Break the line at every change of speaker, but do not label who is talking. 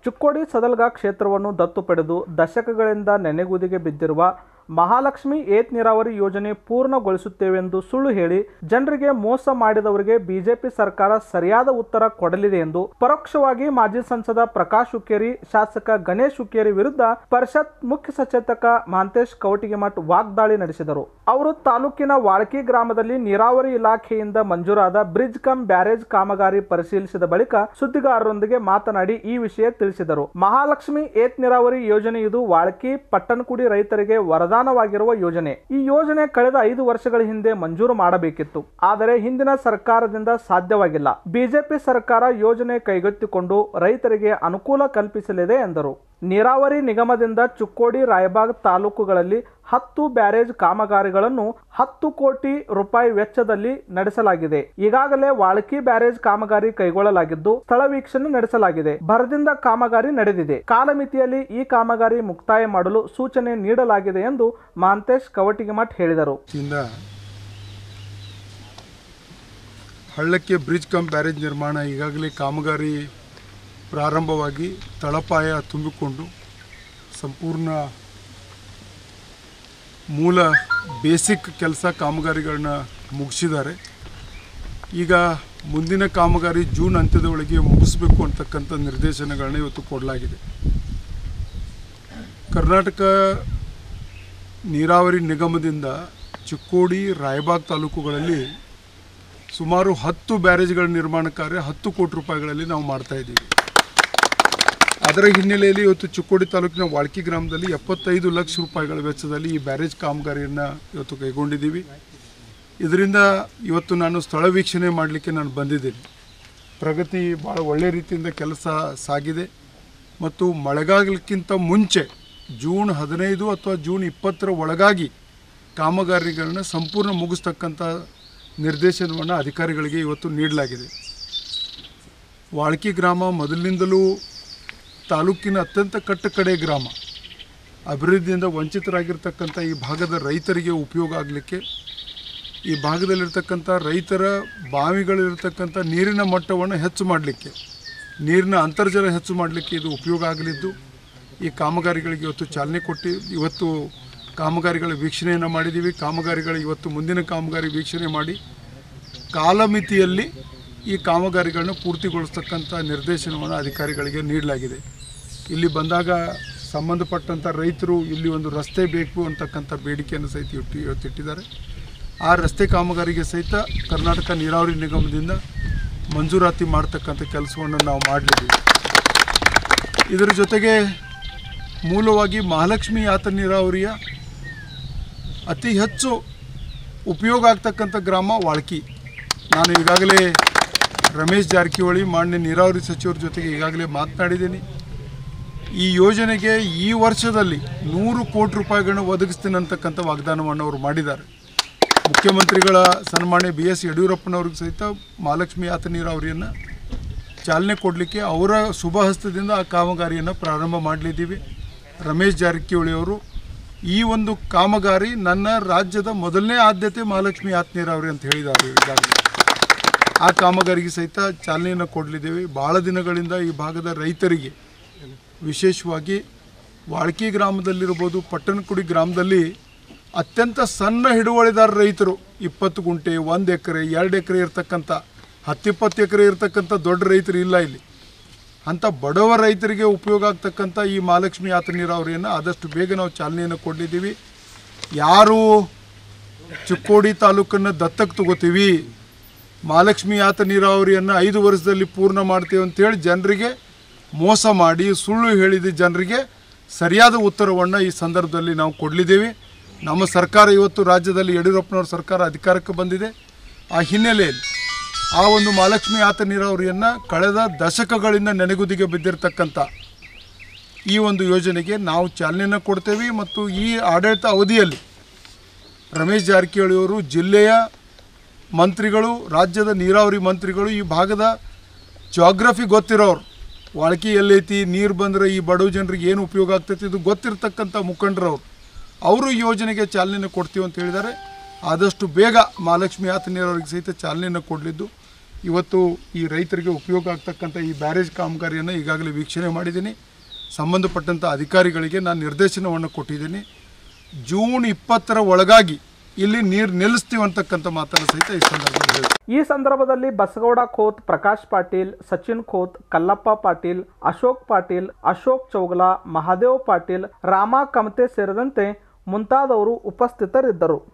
ಚಿಕ್ಕೋಡಿ ಸದಲ್ಗ ಕ್ಷೇತ್ರವನ್ನು ದತ್ತು ಪಡೆದು ದಶಕಗಳಿಂದ ನೆನೆಗುದಿಗೆ ಬಿದ್ದಿರುವ ಮಹಾಲಕ್ಷ್ಮಿ ಏತ್ ನೀರಾವರಿ ಯೋಜನೆ ಪೂರ್ಣಗೊಳಿಸುತ್ತೇವೆಂದು ಸುಳ್ಳು ಹೇಳಿ ಜನರಿಗೆ ಮೋಸ ಮಾಡಿದವರಿಗೆ ಬಿಜೆಪಿ ಸರ್ಕಾರ ಸರಿಯಾದ ಉತ್ತರ ಕೊಡಲಿದೆ ಎಂದು ಪರೋಕ್ಷವಾಗಿ ಮಾಜಿ ಸಂಸದ ಪ್ರಕಾಶ್ ಹುಕ್ಕೇರಿ ಶಾಸಕ ಗಣೇಶ್ ಹುಕ್ಕೇರಿ ವಿರುದ್ಧ ಪರಿಷತ್ ಮುಖ್ಯ ಸಚೇತಕ ಮಹಾಂತೇಶ್ ಕವಟಿಗೆಮಠ್ ವಾಗ್ದಾಳಿ ನಡೆಸಿದರು ಅವರು ತಾಲೂಕಿನ ವಾಳಕಿ ಗ್ರಾಮದಲ್ಲಿ ನೀರಾವರಿ ಇಲಾಖೆಯಿಂದ ಮಂಜೂರಾದ ಬ್ರಿಡ್ಜ್ ಕಮ್ ಬ್ಯಾರೇಜ್ ಕಾಮಗಾರಿ ಪರಿಶೀಲಿಸಿದ ಬಳಿಕ ಸುದ್ದಿಗಾರರೊಂದಿಗೆ ಮಾತನಾಡಿ ಈ ವಿಷಯ ತಿಳಿಸಿದರು ಮಹಾಲಕ್ಷ್ಮಿ ಏತ್ ನೀರಾವರಿ ಯೋಜನೆ ಇದು ವಾಳಕಿ ಪಟ್ಟಣಕುಡಿ ರೈತರಿಗೆ ವರದಾನವಾಗಿರುವ ಯೋಜನೆ ಈ ಯೋಜನೆ ಕಳೆದ ಐದು ವರ್ಷಗಳ ಹಿಂದೆ ಮಂಜೂರು ಮಾಡಬೇಕಿತ್ತು ಆದರೆ ಹಿಂದಿನ ಸರ್ಕಾರದಿಂದ ಸಾಧ್ಯವಾಗಿಲ್ಲ ಬಿಜೆಪಿ ಸರ್ಕಾರ ಯೋಜನೆ ಕೈಗೆತ್ತಿಕೊಂಡು ರೈತರಿಗೆ ಅನುಕೂಲ ಕಲ್ಪಿಸಲಿದೆ ಎಂದರು ನೀರಾವರಿ ನಿಗಮದಿಂದ ಚುಕ್ಕೋಡಿ ರಾಯಬಾಗ್ ತಾಲೂಕುಗಳಲ್ಲಿ ಹತ್ತು ಬ್ಯಾರೇಜ್ ಕಾಮಗಾರಿಗಳನ್ನು ಹತ್ತು ಕೋಟಿ ರೂಪಾಯಿ ವೆಚ್ಚದಲ್ಲಿ ನಡೆಸಲಾಗಿದೆ ಈಗಾಗಲೇ ವಾಳಕಿ ಬ್ಯಾರೇಜ್ ಕಾಮಗಾರಿ ಕೈಗೊಳ್ಳಲಾಗಿದ್ದು ಸ್ಥಳ ವೀಕ್ಷಣೆ ನಡೆಸಲಾಗಿದೆ ಭರದಿಂದ ಕಾಮಗಾರಿ ನಡೆದಿದೆ ಕಾಲಮಿತಿಯಲ್ಲಿ ಈ ಕಾಮಗಾರಿ ಮುಕ್ತಾಯ ಮಾಡಲು ಸೂಚನೆ ನೀಡಲಾಗಿದೆ ಎಂದು ಮಹಾಂತೇಶ್ ಕವಟಿಗಿಮಠ್ ಹೇಳಿದರು
ಇಂದ ಹಳ್ಳಕ್ಕೆ ಬ್ರಿಡ್ಜ್ ಕಮ್ ಬ್ಯಾರೇಜ್ ನಿರ್ಮಾಣ ಈಗಾಗಲೇ ಕಾಮಗಾರಿ ಪ್ರಾರಂಭವಾಗಿ ತಳಪಾಯ ತುಂಬಿಕೊಂಡು ಸಂಪೂರ್ಣ ಮೂಲ ಬೇಸಿಕ್ ಕೆಲಸ ಕಾಮಗಾರಿಗಳನ್ನ ಮುಗಿಸಿದ್ದಾರೆ ಈಗ ಮುಂದಿನ ಕಾಮಗಾರಿ ಜೂನ್ ಅಂತ್ಯದ ಒಳಗೆ ಮುಗಿಸ್ಬೇಕು ಅಂತಕ್ಕಂಥ ನಿರ್ದೇಶನಗಳನ್ನ ಇವತ್ತು ಕೊಡಲಾಗಿದೆ ಕರ್ನಾಟಕ ನೀರಾವರಿ ನಿಗಮದಿಂದ ಚಿಕ್ಕೋಡಿ ರಾಯಬಾಗ್ ತಾಲೂಕುಗಳಲ್ಲಿ ಸುಮಾರು ಹತ್ತು ಬ್ಯಾರೇಜ್ಗಳ ನಿರ್ಮಾಣ ಕಾರ್ಯ ಹತ್ತು ಕೋಟಿ ರೂಪಾಯಿಗಳಲ್ಲಿ ನಾವು ಮಾಡ್ತಾ ಇದ್ದೀವಿ ಅದರ ಹಿನ್ನೆಲೆಯಲ್ಲಿ ಇವತ್ತು ಚಿಕ್ಕೋಡಿ ತಾಲೂಕಿನ ವಾಳ್ಕಿ ಗ್ರಾಮದಲ್ಲಿ ಎಪ್ಪತ್ತೈದು ಲಕ್ಷ ರೂಪಾಯಿಗಳ ವೆಚ್ಚದಲ್ಲಿ ಈ ಬ್ಯಾರೇಜ್ ಕಾಮಗಾರಿಯನ್ನು ಇವತ್ತು ಕೈಗೊಂಡಿದ್ದೀವಿ ಇದರಿಂದ ಇವತ್ತು ನಾನು ಸ್ಥಳ ವೀಕ್ಷಣೆ ಮಾಡಲಿಕ್ಕೆ ನಾನು ಬಂದಿದ್ದೀನಿ ಪ್ರಗತಿ ಭಾಳ ಒಳ್ಳೆಯ ರೀತಿಯಿಂದ ಕೆಲಸ ಸಾಗಿದೆ ಮತ್ತು ಮಳೆಗಾಲಕ್ಕಿಂತ ಮುಂಚೆ ಜೂನ್ ಹದಿನೈದು ಅಥವಾ ಜೂನ್ ಇಪ್ಪತ್ತರ ಒಳಗಾಗಿ ಕಾಮಗಾರಿಗಳನ್ನ ಸಂಪೂರ್ಣ ಮುಗಿಸ್ತಕ್ಕಂಥ ನಿರ್ದೇಶನವನ್ನು ಅಧಿಕಾರಿಗಳಿಗೆ ಇವತ್ತು ನೀಡಲಾಗಿದೆ ವಾಳ್ಕಿ ಗ್ರಾಮ ಮೊದಲಿನಿಂದಲೂ ತಾಲೂಕಿನ ಅತ್ಯಂತ ಕಟ್ಟಕಡೆ ಗ್ರಾಮ ಅಭಿವೃದ್ಧಿಯಿಂದ ವಂಚಿತರಾಗಿರ್ತಕ್ಕಂಥ ಈ ಭಾಗದ ರೈತರಿಗೆ ಉಪಯೋಗ ಆಗಲಿಕ್ಕೆ ಈ ಭಾಗದಲ್ಲಿರ್ತಕ್ಕಂಥ ರೈತರ ಬಾವಿಗಳಿರ್ತಕ್ಕಂಥ ನೀರಿನ ಮಟ್ಟವನ್ನು ಹೆಚ್ಚು ಮಾಡಲಿಕ್ಕೆ ನೀರಿನ ಅಂತರ್ಜಲ ಹೆಚ್ಚು ಮಾಡಲಿಕ್ಕೆ ಇದು ಉಪಯೋಗ ಆಗಲಿದ್ದು ಈ ಕಾಮಗಾರಿಗಳಿಗೆ ಇವತ್ತು ಚಾಲನೆ ಕೊಟ್ಟು ಇವತ್ತು ಕಾಮಗಾರಿಗಳ ವೀಕ್ಷಣೆಯನ್ನು ಮಾಡಿದ್ದೀವಿ ಕಾಮಗಾರಿಗಳ ಇವತ್ತು ಮುಂದಿನ ಕಾಮಗಾರಿ ವೀಕ್ಷಣೆ ಮಾಡಿ ಕಾಲಮಿತಿಯಲ್ಲಿ ಈ ಕಾಮಗಾರಿಗಳನ್ನ ಪೂರ್ತಿಗೊಳಿಸ್ತಕ್ಕಂಥ ನಿರ್ದೇಶನವನ್ನು ಅಧಿಕಾರಿಗಳಿಗೆ ನೀಡಲಾಗಿದೆ ಇಲ್ಲಿ ಬಂದಾಗ ಸಂಬಂಧಪಟ್ಟಂಥ ರೈತರು ಇಲ್ಲಿ ಒಂದು ರಸ್ತೆ ಬೇಕು ಅಂತಕ್ಕಂಥ ಬೇಡಿಕೆಯನ್ನು ಸಹಿತ ಇಟ್ಟು ಇವತ್ತಿಟ್ಟಿದ್ದಾರೆ ಆ ರಸ್ತೆ ಕಾಮಗಾರಿಗೆ ಸಹಿತ ಕರ್ನಾಟಕ ನೀರಾವರಿ ನಿಗಮದಿಂದ ಮಂಜೂರಾತಿ ಮಾಡ್ತಕ್ಕಂಥ ಕೆಲಸವನ್ನು ನಾವು ಮಾಡಲಿದ್ದೀವಿ ಇದರ ಜೊತೆಗೆ ಮೂಲವಾಗಿ ಮಹಾಲಕ್ಷ್ಮಿ ಯಾತ ನೀರಾವರಿಯ ಅತಿ ಹೆಚ್ಚು ಉಪಯೋಗ ಆಗ್ತಕ್ಕಂಥ ಗ್ರಾಮ ವಾಳ್ಕಿ ನಾನು ಈಗಾಗಲೇ ರಮೇಶ್ ಜಾರಕಿಹೊಳಿ ಮಾನ್ಯ ನೀರಾವರಿ ಸಚಿವರ ಜೊತೆಗೆ ಈಗಾಗಲೇ ಮಾತನಾಡಿದ್ದೀನಿ ಈ ಯೋಜನೆಗೆ ಈ ವರ್ಷದಲ್ಲಿ ನೂರು ಕೋಟಿ ರೂಪಾಯಿಗಳನ್ನ ಒದಗಿಸ್ತೀನಿ ಅಂತಕ್ಕಂಥ ವಾಗ್ದಾನವನ್ನು ಅವರು ಮಾಡಿದ್ದಾರೆ ಮುಖ್ಯಮಂತ್ರಿಗಳ ಸನ್ಮಾನ್ಯ ಬಿ ಎಸ್ ಯಡಿಯೂರಪ್ಪನವ್ರಿಗೆ ಸಹಿತ ಮಹಾಲಕ್ಷ್ಮಿ ಯಾತ ನೀರಾವರಿಯನ್ನು ಚಾಲನೆ ಕೊಡಲಿಕ್ಕೆ ಅವರ ಶುಭ ಹಸ್ತದಿಂದ ಆ ಕಾಮಗಾರಿಯನ್ನು ಪ್ರಾರಂಭ ಮಾಡಲಿದ್ದೀವಿ ರಮೇಶ್ ಜಾರಕಿಹೊಳಿ ಅವರು ಈ ಒಂದು ಕಾಮಗಾರಿ ನನ್ನ ರಾಜ್ಯದ ಮೊದಲನೇ ಆದ್ಯತೆ ಮಹಾಲಕ್ಷ್ಮಿ ಯಾತ್ ನೀರಾವರಿ ಅಂತ ಹೇಳಿದ್ದಾರೆ ಈಗಾಗಲೇ ಆ ಕಾಮಗಾರಿಗೆ ಸಹಿತ ಚಾಲನೆಯನ್ನು ಕೊಡಲಿದ್ದೇವೆ ಭಾಳ ದಿನಗಳಿಂದ ಈ ಭಾಗದ ರೈತರಿಗೆ ವಿಶೇಷವಾಗಿ ವಾಳ್ಕಿ ಗ್ರಾಮದಲ್ಲಿರ್ಬೋದು ಪಟ್ಟಣಕುಡಿ ಗ್ರಾಮದಲ್ಲಿ ಅತ್ಯಂತ ಸಣ್ಣ ಹಿಡುವಳಿದಾರ ರೈತರು ಇಪ್ಪತ್ತು ಗುಂಟೆ ಒಂದು ಎಕರೆ ಎರಡು ಎಕರೆ ಇರ್ತಕ್ಕಂಥ ಹತ್ತಿಪ್ಪತ್ತು ಎಕರೆ ಇರ್ತಕ್ಕಂಥ ದೊಡ್ಡ ರೈತರು ಇಲ್ಲ ಇಲ್ಲಿ ಅಂಥ ಬಡವ ರೈತರಿಗೆ ಉಪಯೋಗ ಆಗ್ತಕ್ಕಂಥ ಈ ಮಹಾಲಕ್ಷ್ಮಿ ಯಾತ ನೀರಾವರಿಯನ್ನು ಆದಷ್ಟು ಬೇಗ ನಾವು ಚಾಲನೆಯನ್ನು ಕೊಡಲಿದ್ದೀವಿ ಯಾರು ಚಿಕ್ಕೋಡಿ ತಾಲೂಕನ್ನು ದತ್ತಕ್ಕೆ ತಗೋತೀವಿ ಮಹಾಲಕ್ಷ್ಮಿ ಯಾತ ನೀರಾವರಿಯನ್ನು ಐದು ವರ್ಷದಲ್ಲಿ ಪೂರ್ಣ ಮಾಡ್ತೀವಿ ಅಂತೇಳಿ ಜನರಿಗೆ ಮೋಸ ಮಾಡಿ ಸುಳ್ಳು ಹೇಳಿದ ಜನರಿಗೆ ಸರಿಯಾದ ಉತ್ತರವನ್ನು ಈ ಸಂದರ್ಭದಲ್ಲಿ ನಾವು ಕೊಡಲಿದ್ದೀವಿ ನಮ್ಮ ಸರ್ಕಾರ ಇವತ್ತು ರಾಜ್ಯದಲ್ಲಿ ಯಡಿಯೂರಪ್ಪನವ್ರ ಸರ್ಕಾರ ಅಧಿಕಾರಕ್ಕೆ ಬಂದಿದೆ ಆ ಹಿನ್ನೆಲೆಯಲ್ಲಿ ಆ ಒಂದು ಮಹಾಲಕ್ಷ್ಮಿ ಯಾತ ನೀರಾವರಿಯನ್ನು ಕಳೆದ ದಶಕಗಳಿಂದ ನೆನೆಗುದಿಗೆ ಬಿದ್ದಿರತಕ್ಕಂಥ ಈ ಒಂದು ಯೋಜನೆಗೆ ನಾವು ಚಾಲನೆಯನ್ನು ಕೊಡ್ತೇವೆ ಮತ್ತು ಈ ಆಡಳಿತ ಅವಧಿಯಲ್ಲಿ ರಮೇಶ್ ಜಾರಕಿಹೊಳಿ ಅವರು ಜಿಲ್ಲೆಯ ಮಂತ್ರಿಗಳು ರಾಜ್ಯದ ನೀರಾವರಿ ಮಂತ್ರಿಗಳು ಈ ಭಾಗದ ಜಾಗ್ರಫಿ ಗೊತ್ತಿರೋರು ವಾಳ್ಕಿ ಎಲ್ಲೈತಿ ನೀರು ಬಂದರೆ ಈ ಬಡವ ಜನರಿಗೆ ಏನು ಉಪಯೋಗ ಆಗ್ತೈತಿ ಇದು ಗೊತ್ತಿರ್ತಕ್ಕಂಥ ಮುಖಂಡರವರು ಅವರು ಈ ಯೋಜನೆಗೆ ಚಾಲನೆ ಕೊಡ್ತೀವಿ ಅಂತ ಹೇಳಿದ್ದಾರೆ ಆದಷ್ಟು ಬೇಗ ಮಹಾಲಕ್ಷ್ಮಿ ಯಾತ ನೀರಾವರಿಗೆ ಸಹಿತ ಚಾಲನೆಯನ್ನು ಕೊಡಲಿದ್ದು ಇವತ್ತು ಈ ರೈತರಿಗೆ ಉಪಯೋಗ ಆಗ್ತಕ್ಕಂಥ ಈ ಬ್ಯಾರೇಜ್ ಕಾಮಗಾರಿಯನ್ನು ಈಗಾಗಲೇ ವೀಕ್ಷಣೆ ಮಾಡಿದ್ದೀನಿ ಸಂಬಂಧಪಟ್ಟಂಥ ಅಧಿಕಾರಿಗಳಿಗೆ ನಾನು ನಿರ್ದೇಶನವನ್ನು ಕೊಟ್ಟಿದ್ದೀನಿ ಜೂನ್ ಇಪ್ಪತ್ತರ ಒಳಗಾಗಿ ಇಲ್ಲಿ ನೀರು ನಿಲ್ಲಿಸ್ತೀವಿ ಅಂತಕ್ಕಂಥ ಮಾತನ್ನು ಸಹಿತ ಈ ಸಂದರ್ಭದಲ್ಲಿ ಹೇಳ್ತೀನಿ.
ಈ ಸಂದರ್ಭದಲ್ಲಿ ಬಸಗೌಡ ಖೋತ್ ಪ್ರಕಾಶ್ ಪಾಟೀಲ್ ಸಚಿನ್ ಖೋತ್ ಕಲ್ಲಪ್ಪ ಪಾಟೀಲ್ ಅಶೋಕ್ ಪಾಟೀಲ್ ಅಶೋಕ್ ಚೌಗಲಾ ಮಹಾದೇವ್ ಪಾಟೀಲ್ ರಾಮ ಕಮತೆ ಸೇರಿದಂತೆ ಮುಂತಾದವರು ಉಪಸ್ಥಿತರಿದ್ದರು